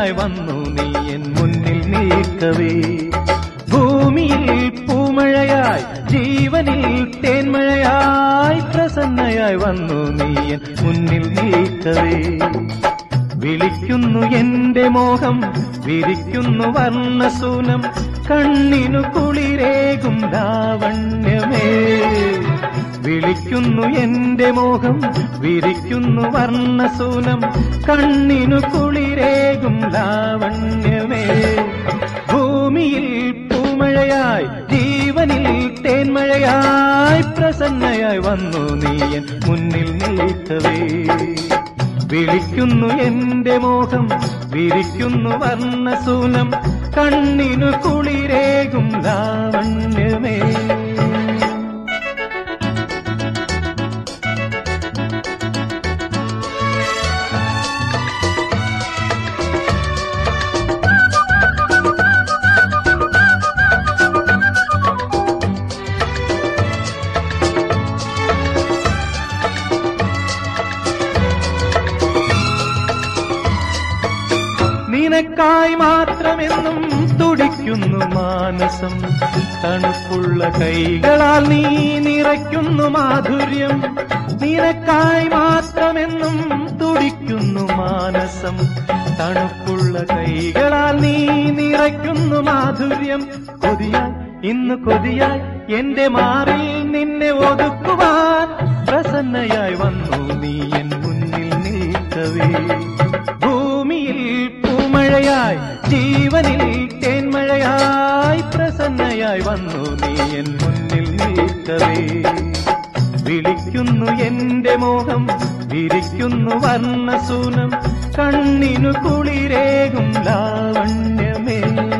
പ്രസന്നയായി വന്നു നീ എൻ മുന്നിൽ നിൽക്കവേ ഭൂമിയിൽ പൂമഴയായി ജീവനിൽ തേന്മഴയായി പ്രസന്നയായി വന്നു നീ എൻ മുന്നിൽ നിൽക്കവേ വിളിക്കുന്നു എന്റെ മോഹം വിരിക്കുന്നു വർണ്ണസൂനം കണ്ണിനു കുളിരേകും ലാവണ്യമേ വിളിക്കുന്നു എന്റെ മോഹം വിരിക്കുന്നു വർണ്ണസൂനം കണ്ണിനു കുളിരേകും ലാവണ്യമേ ഭൂമിയിൽ പൂമഴയായി ജീവനിൽ തേന്മഴയായി പ്രസന്നയായി വന്നു നീയൻ മുന്നിൽ നിൽക്കവേ വിളിക്കുന്നു എന്റെ മോഹം വിരിക്കുന്നു വർണ്ണസൂനം കണ്ണിനു കുളിരേകും ലാവണ്യമേ നിനക്കായി മാത്രമെന്നും തുടിക്കുന്നു മാനസം തണുപ്പുള്ള കൈകളാൽ നീ നിറയ്ക്കുന്നു മാധുര്യം നിനക്കായി മാത്രമെന്നും തുടിക്കുന്നു മാനസം തണുപ്പുള്ള കൈകളാൽ നീ നിറയ്ക്കുന്നു മാധുര്യം കൊതിയാൽ ഇന്ന് കൊതിയാൽ എന്റെ മാറിൽ നിന്നെ ഒതുക്കുവാൻ പ്രസന്നയായി വന്നു നീ എൻ മുന്നിൽ നിൽക്കവേ ഭൂമിയിൽ പൂമഴയായി ജീവനിൽ തേന്മഴയായി പ്രസന്നയായി വന്നു നീ എൻ മുന്നിൽ നിൽക്കവേ വിളിക്കുന്നു എന്റെ മോഹം വിരിക്കുന്നു വർണ്ണസൂനം കണ്ണിനു കുളിരേകും ലാവണ്യമേ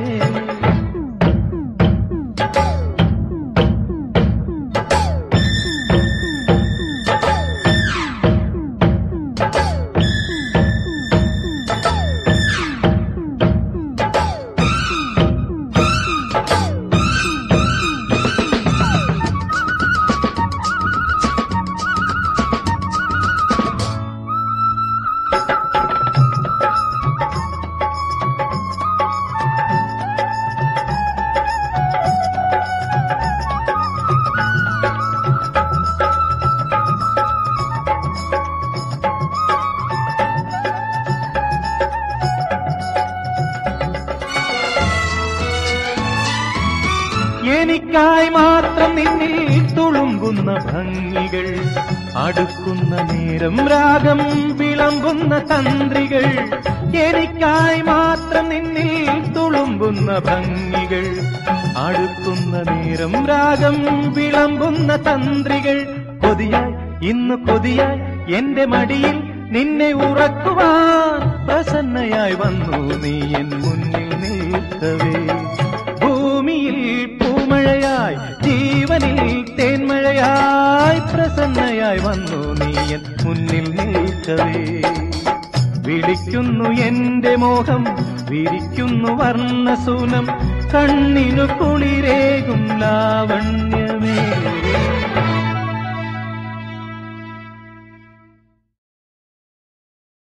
എനിക്കായി മാത്രം നിന്നിൽ തുളുമ്പുന്ന ഭംഗികൾ അടുക്കുന്ന നേരം രാഗം വിളമ്പുന്ന തന്ത്രികൾ എനിക്കായി മാത്രം നിന്നിൽ തുളുമ്പുന്ന ഭംഗികൾ അടുക്കുന്ന നേരം രാഗം വിളമ്പുന്ന തന്ത്രികൾ കൊതിയായി ഇന്ന് കൊതിയായി എന്റെ മടിയിൽ നിന്നെ ഉറക്കുവാൻ പ്രസന്നയായി വന്നു നീ എൻ മുന്നിൽ നിൽക്കവേ ഭൂമിയിൽ പൂമഴയായി ജീവനിൽ തേന്മഴയായി പ്രസന്നയായി വന്നു നീയൻ മുന്നിൽ നിൽക്കവേ വിളിക്കുന്നു എന്റെ മോഹം വിരിക്കുന്നു വർണ്ണസൂനം കണ്ണിനു കുളിരേകും ലാവണ്യ